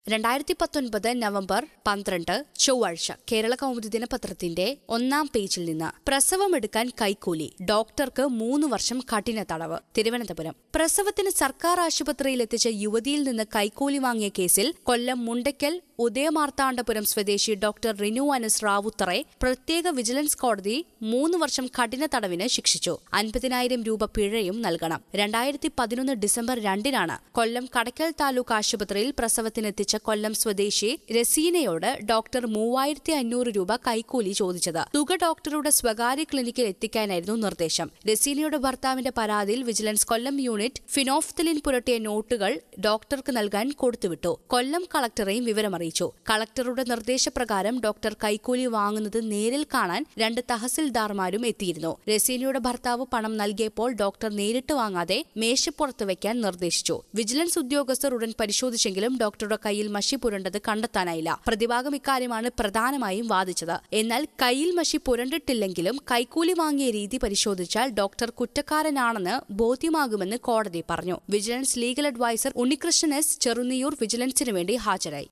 രണ്ടായിരത്തി പത്തൊൻപത് നവംബർ പന്ത്രണ്ട് ചൊവ്വാഴ്ച കേരള കൗമുദി ദിനപത്രത്തിന്റെ ഒന്നാം പേജിൽ നിന്ന് പ്രസവമെടുക്കാൻ കൈക്കൂലി ഡോക്ടർക്ക് മൂന്ന് വർഷം കഠിന തടവ് തിരുവനന്തപുരം പ്രസവത്തിന് സർക്കാർ ആശുപത്രിയിൽ എത്തിച്ച യുവതിയിൽ നിന്ന് കൈക്കൂലി വാങ്ങിയ കേസിൽ കൊല്ലം മുണ്ടയ്ക്കൽ ഉദയമാർത്താണ്ഡപുരം സ്വദേശി ഡോക്ടർ റിനു അനസ് റാവുത്തറെ പ്രത്യേക വിജിലൻസ് കോടതി മൂന്ന് വർഷം കഠിന തടവിന് ശിക്ഷിച്ചു അൻപതിനായിരം രൂപ പിഴയും നൽകണം രണ്ടായിരത്തി പതിനൊന്ന് ഡിസംബർ രണ്ടിനാണ് കൊല്ലം കടയ്ക്കൽ താലൂക്ക് ആശുപത്രിയിൽ പ്രസവത്തിനെത്തിച്ച കൊല്ലം സ്വദേശി രസീനയോട് ഡോക്ടർ മൂവായിരത്തി അഞ്ഞൂറ് രൂപ കൈക്കൂലി ചോദിച്ചത് തുക ഡോക്ടറുടെ സ്വകാര്യ ക്ലിനിക്കിൽ എത്തിക്കാനായിരുന്നു നിർദ്ദേശം രസീനയുടെ ഭർത്താവിന്റെ പരാതിയിൽ വിജിലൻസ് കൊല്ലം യൂണിറ്റ് ഫിനോഫ്തലിൻ പുരട്ടിയ നോട്ടുകൾ ഡോക്ടർക്ക് നൽകാൻ കൊടുത്തുവിട്ടു കൊല്ലം കളക്ടറെയും വിവരമറിയിച്ചു കളക്ടറുടെ നിർദ്ദേശപ്രകാരം ഡോക്ടർ കൈക്കൂലി വാങ്ങുന്നത് നേരിൽ കാണാൻ രണ്ട് തഹസിൽദാർമാരും എത്തിയിരുന്നു രസീനയുടെ ഭർത്താവ് പണം നൽകിയപ്പോൾ ഡോക്ടർ നേരിട്ട് വാങ്ങാതെ മേശപ്പുറത്ത് വയ്ക്കാൻ നിർദ്ദേശിച്ചു വിജിലൻസ് ഉദ്യോഗസ്ഥർ ഉടൻ പരിശോധിച്ചെങ്കിലും ഡോക്ടറുടെ കയ്യിൽ മഷി പുരണ്ടത് കണ്ടെത്താനായില്ല പ്രതിഭാഗം ഇക്കാര്യമാണ് പ്രധാനമായും വാദിച്ചത് എന്നാൽ കയ്യിൽ മഷി പുരണ്ടിട്ടില്ലെങ്കിലും കൈക്കൂലി വാങ്ങിയ രീതി പരിശോധിച്ചാൽ ഡോക്ടർ കുറ്റക്കാരനാണെന്ന് ബോധ്യമാകുമെന്ന് കോടതി പറഞ്ഞു vigilance legal adviser Unnikrishnan S Cherunniyoor വിജിലൻസിന് വേണ്ടി ഹാജരായി